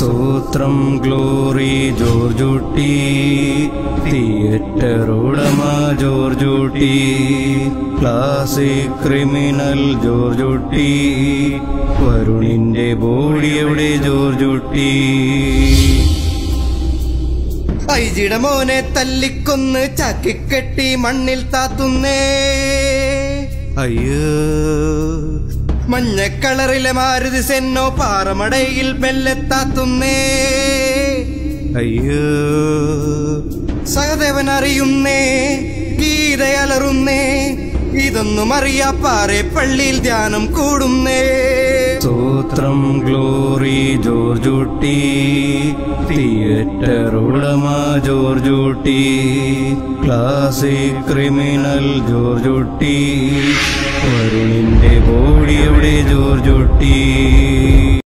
സൂത്രം glory Georgekutty theatre ഉടമ Georgekutty classic criminal Georgekutty വരുണിന്റെ ബോഡി എവിടെ ജോർജുട്ടി ഐജിയുടെ മോനെ തല്ലിക്കൊന്ന് ചാക്കിക്കെട്ടി മണ്ണിൽ താത്തുന്നേ അയ്യോ മഞ്ഞ കളറിലെ മാരുതി സെന്നോ പാറമടയിൽ മെല്ലെത്താത്തുന്നേ അയ്യോ സഹദേവൻ അറിയുന്നേ ഗീതയലറുന്നേ ഇതൊന്നും അറിയാ പാറെ പള്ളിയിൽ ധ്യാനം കൂടുന്നേ സൂത്രം ഗ്ലോറി ജോർജുട്ടി തിയേറ്റർ ഉടമ ജോർജുട്ടി ക്ലാസിക് ക്രിമിനൽ ജോർജുട്ടി വരുണിന്റെ ബോഡി എവിടെ ജോർജുട്ടി